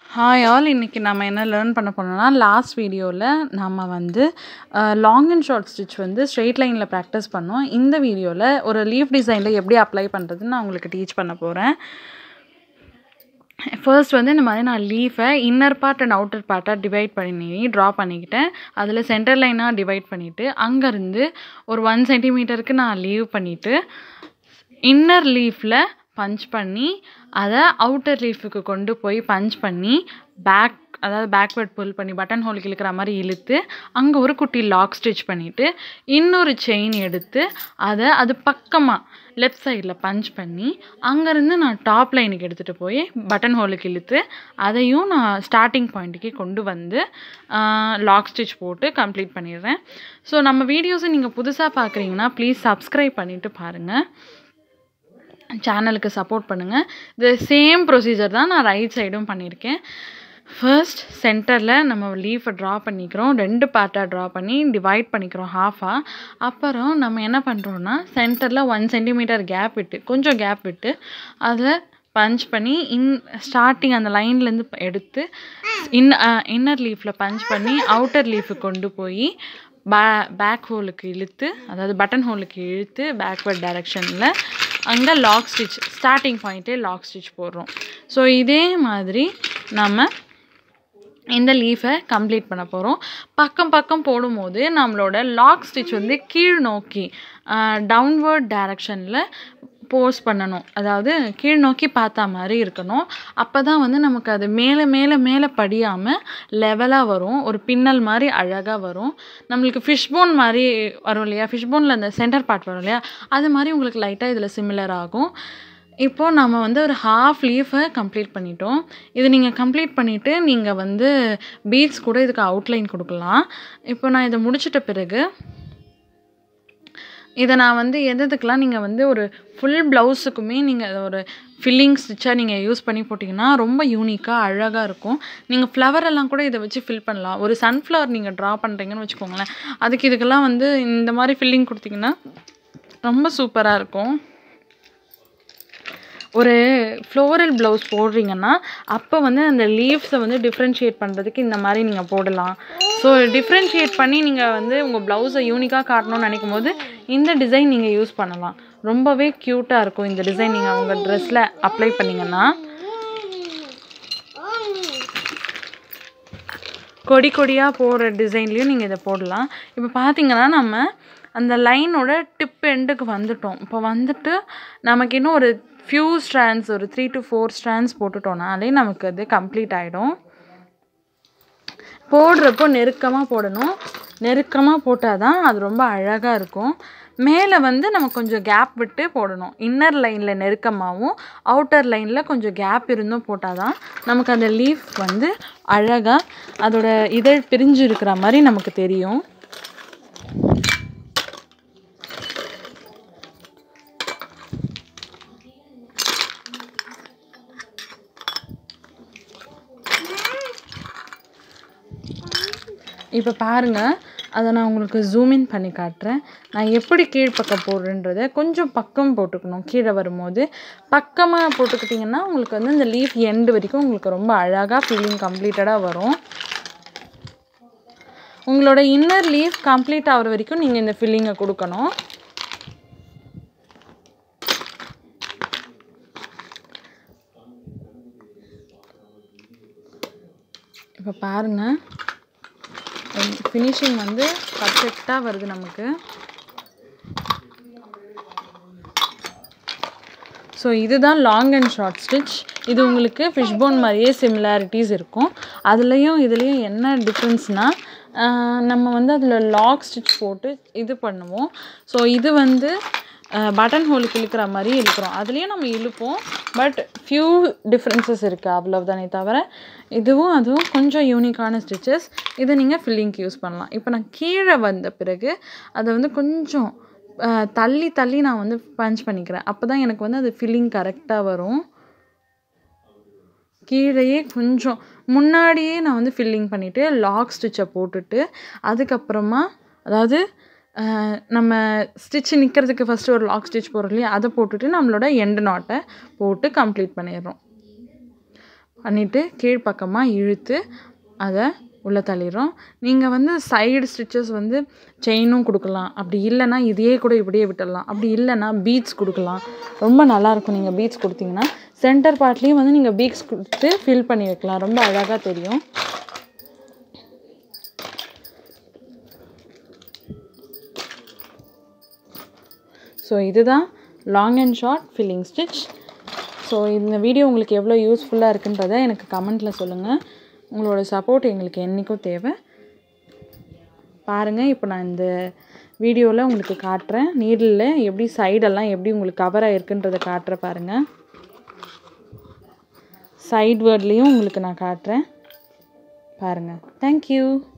hi all இன்றைக்கி நம்ம என்ன லேர்ன் பண்ண போனோம்னா லாஸ்ட் வீடியோவில் நம்ம வந்து லாங் அண்ட் ஷார்ட் ஸ்டிச் வந்து ஸ்ட்ரெயிட் லைனில் ப்ராக்டிஸ் பண்ணோம் இந்த வீடியோவில் ஒரு லீஃப் டிசைனில் எப்படி அப்ளை பண்ணுறதுன்னு நான் உங்களுக்கு டீச் பண்ண போகிறேன் ஃபர்ஸ்ட் வந்து இந்த மாதிரி நான் லீஃபை இன்னர் பார்ட் அண்ட் அவுட்டர் பார்ட்டாக டிவைட் பண்ணி ட்ரா பண்ணிக்கிட்டேன் அதில் சென்டர் லைனாக டிவைட் பண்ணிவிட்டு அங்கேருந்து ஒரு ஒன் சென்டிமீட்டருக்கு நான் லீவ் பண்ணிவிட்டு இன்னர் லீஃபில் பஞ்ச் பண்ணி அதை அவுட்டர் லீஃபுக்கு கொண்டு போய் பஞ்ச் பண்ணி பேக் அதாவது பேக்வேர்ட் புல் பண்ணி பட்டன் ஹோலுக்கு இழுக்கிற மாதிரி இழுத்து அங்கே ஒரு குட்டி லாக் ஸ்டிச் பண்ணிவிட்டு இன்னொரு செயின் எடுத்து அதை அது பக்கமாக லெஃப்ட் சைடில் பஞ்ச் பண்ணி அங்கேருந்து நான் டாப் லைனுக்கு எடுத்துகிட்டு போய் பட்டன் ஹோலுக்கு இழுத்து அதையும் நான் ஸ்டார்டிங் பாயிண்ட்டுக்கே கொண்டு வந்து லாக் ஸ்டிச் போட்டு கம்ப்ளீட் பண்ணிடுறேன் ஸோ நம்ம வீடியோஸை நீங்கள் புதுசாக பார்க்குறீங்கன்னா ப்ளீஸ் சப்ஸ்கிரைப் பண்ணிவிட்டு பாருங்கள் சேனலுக்கு சப்போர்ட் பண்ணுங்கள் இது சேம் ப்ரொசீஜர் தான் நான் ரைட் சைடும் பண்ணியிருக்கேன் ஃபர்ஸ்ட் சென்டரில் நம்ம லீஃபை ட்ரா பண்ணிக்கிறோம் ரெண்டு பார்ட்டாக ட்ரா பண்ணி டிவைட் பண்ணிக்கிறோம் ஹாஃபாக அப்புறம் நம்ம என்ன பண்ணுறோன்னா சென்டரில் ஒன் சென்டிமீட்டர் கேப் விட்டு கொஞ்சம் கேப் விட்டு அதில் பஞ்ச் பண்ணி இன் ஸ்டார்டிங் அந்த லைன்லேருந்து எடுத்து இன் இன்னர் லீஃபில் பஞ்ச் பண்ணி அவுட்டர் லீஃபுக்கு கொண்டு போய் பே பேக் ஹோலுக்கு இழுத்து அதாவது பட்டன் ஹோலுக்கு இழுத்து பேக்வர்ட் டைரெக்ஷனில் அங்கே லாக் ஸ்டிச் ஸ்டார்டிங் பாயிண்ட்டே லாக் ஸ்டிச் போடுறோம் ஸோ இதே மாதிரி நம்ம இந்த லீஃபை கம்ப்ளீட் பண்ண போகிறோம் பக்கம் பக்கம் போடும்போது நம்மளோட லாக் ஸ்டிச் வந்து கீழ் நோக்கி டவுன்வர்ட் டைரக்ஷனில் போஸ் பண்ணணும் அதாவது கீழ் நோக்கி பார்த்தா மாதிரி இருக்கணும் அப்போ தான் வந்து நமக்கு அது மேலே மேலே மேலே படியாமல் லெவலாக வரும் ஒரு பின்னல் மாதிரி அழகாக வரும் நம்மளுக்கு ஃபிஷ்போன் மாதிரி வரும் இல்லையா ஃபிஷ்போனில் அந்த சென்டர் பார்ட் வரும் இல்லையா அது மாதிரி உங்களுக்கு லைட்டாக இதில் சிமிலர் ஆகும் இப்போது நம்ம வந்து ஒரு ஹாஃப் லீஃபை கம்ப்ளீட் பண்ணிட்டோம் இது நீங்கள் கம்ப்ளீட் பண்ணிவிட்டு நீங்கள் வந்து பீட்ஸ் கூட இதுக்கு அவுட்லைன் கொடுக்கலாம் இப்போ நான் இதை முடிச்சிட்ட பிறகு இதை நான் வந்து எதுக்கெலாம் நீங்கள் வந்து ஒரு ஃபுல் ப்ளவுஸுக்குமே நீங்கள் ஒரு ஃபில்லிங் ஸ்டிச்சாக நீங்கள் யூஸ் பண்ணி போட்டிங்கன்னா ரொம்ப யூனிக்காக அழகாக இருக்கும் நீங்கள் ஃப்ளவர் எல்லாம் கூட இதை வச்சு ஃபில் பண்ணலாம் ஒரு சன்ஃப்ளவர் நீங்கள் ட்ரா பண்ணுறீங்கன்னு வச்சுக்கோங்களேன் அதுக்கு இதுக்கெல்லாம் வந்து இந்த மாதிரி ஃபில்லிங் கொடுத்தீங்கன்னா ரொம்ப சூப்பராக இருக்கும் ஒரு ஃப்ளோரல் ப்ளவுஸ் போடுறீங்கன்னா அப்போ வந்து அந்த லீவ்ஸை வந்து டிஃப்ரென்ஷியேட் பண்ணுறதுக்கு இந்த மாதிரி நீங்கள் போடலாம் ஸோ டிஃப்ரென்ஷியேட் பண்ணி நீங்கள் வந்து உங்கள் ப்ளவுஸை யூனிக்காக காட்டணும்னு நினைக்கும் போது இந்த டிசைன் நீங்கள் யூஸ் பண்ணலாம் ரொம்பவே க்யூட்டாக இருக்கும் இந்த டிசைன் நீங்கள் உங்கள் ட்ரெஸ்ஸில் அப்ளை பண்ணிங்கன்னா கொடி கொடியாக போடுற டிசைன்லேயும் நீங்கள் இதை போடலாம் இப்போ பார்த்தீங்கன்னா நம்ம அந்த லைனோட டிப் எண்டுக்கு வந்துட்டோம் இப்போ வந்துட்டு நமக்கு இன்னும் ஒரு ஃபியூ ஸ்ட்ராண்ட்ஸ் ஒரு த்ரீ டு ஃபோர் ஸ்ட்ராண்ட்ஸ் போட்டுட்டோம்னாலே நமக்கு அது கம்ப்ளீட் ஆகிடும் போடுறப்போ நெருக்கமாக போடணும் நெருக்கமாக போட்டால் தான் அது ரொம்ப அழகாக இருக்கும் மேலே வந்து நம்ம கொஞ்சம் கேப் விட்டு போடணும் இன்னர் லைனில் நெருக்கமாகவும் அவுட்டர் லைனில் கொஞ்சம் கேப் இருந்தும் போட்டால் தான் நமக்கு அந்த லீஃப் வந்து அழகாக அதோட இதழ் பிரிஞ்சு இருக்கிற மாதிரி நமக்கு தெரியும் இப்போ பாருங்கள் அதை நான் உங்களுக்கு ஜூம் இன் பண்ணி காட்டுறேன் நான் எப்படி கீழ்ப்பக்கம் போடுறேன்றதை கொஞ்சம் பக்கம் போட்டுக்கணும் கீழே வரும்போது பக்கமாக போட்டுக்கிட்டிங்கன்னா உங்களுக்கு வந்து இந்த லீஃப் எண்டு வரைக்கும் உங்களுக்கு ரொம்ப அழகாக ஃபீலிங் கம்ப்ளீட்டடாக வரும் உங்களோட இன்னர் லீஃப் கம்ப்ளீட் ஆகிற வரைக்கும் நீங்கள் இந்த ஃபில்லிங்கை கொடுக்கணும் இப்போ பாருங்கள் ஃபினிஷிங் வந்து பர்ஃபெக்டாக வருது நமக்கு ஸோ இதுதான் லாங் அண்ட் ஷார்ட் ஸ்டிச் இது உங்களுக்கு ஃபிஷ்போன் மாதிரியே சிமிலாரிட்டிஸ் இருக்கும் அதுலேயும் இதுலேயும் என்ன டிஃப்ரென்ஸ்னால் நம்ம வந்து அதில் லாக் ஸ்டிச் போட்டு இது பண்ணுவோம் ஸோ இது வந்து பட்டன் ஹோலுக்கு இழுக்கிற மாதிரி இழுக்கிறோம் அதுலேயும் நம்ம இழுப்போம் பட் ஃபியூ டிஃப்ரென்சஸ் இருக்குது அவ்வளவுதானே தவிர இதுவும் அதுவும் கொஞ்சம் யூனிக்கான ஸ்டிச்சஸ் இதை நீங்கள் ஃபில்லிங்க்கு யூஸ் பண்ணலாம் இப்போ நான் கீழே வந்த பிறகு அதை வந்து கொஞ்சம் தள்ளி தள்ளி நான் வந்து பஞ்ச் பண்ணிக்கிறேன் அப்போ தான் எனக்கு வந்து அது ஃபில்லிங் கரெக்டாக வரும் கீழேயே கொஞ்சம் முன்னாடியே நான் வந்து ஃபில்லிங் பண்ணிவிட்டு லாக் ஸ்டிச்சை போட்டுட்டு அதுக்கப்புறமா அதாவது நம்ம ஸ்டிச் நிற்கிறதுக்கு ஃபஸ்ட்டு ஒரு லாக் ஸ்டிச் போடுறோம் இல்லையா அதை போட்டுட்டு நம்மளோட எண்டு நாட்டை போட்டு கம்ப்ளீட் பண்ணிடுறோம் பண்ணிவிட்டு கீழ்ப்பக்கமாக இழுத்து அதை உள்ளே தள்ளிடுறோம் நீங்கள் வந்து சைடு ஸ்டிச்சஸ் வந்து செயினும் கொடுக்கலாம் அப்படி இல்லைன்னா இதையே கூட இப்படியே விட்டுடலாம் அப்படி இல்லைன்னா பீட்ஸ் கொடுக்கலாம் ரொம்ப நல்லாயிருக்கும் நீங்கள் பீட்ஸ் கொடுத்தீங்கன்னா சென்டர் பார்ட்லேயும் வந்து நீங்கள் பீட்ஸ் கொடுத்து ஃபில் பண்ணி வைக்கலாம் ரொம்ப அழகாக தெரியும் ஸோ இதுதான் long and short filling stitch so இந்த வீடியோ உங்களுக்கு எவ்வளோ யூஸ்ஃபுல்லாக இருக்குன்றதை எனக்கு கமெண்ட்டில் சொல்லுங்கள் உங்களோட சப்போர்ட் எங்களுக்கு என்றைக்கும் தேவை பாருங்கள் இப்போ நான் இந்த வீடியோவில் உங்களுக்கு காட்டுறேன் நீடில் எப்படி சைடெல்லாம் எப்படி உங்களுக்கு கவர் ஆகிருக்குன்றதை காட்டுறேன் பாருங்கள் சைட் வேர்ட்லேயும் உங்களுக்கு நான் காட்டுறேன் பாருங்கள் தேங்க்யூ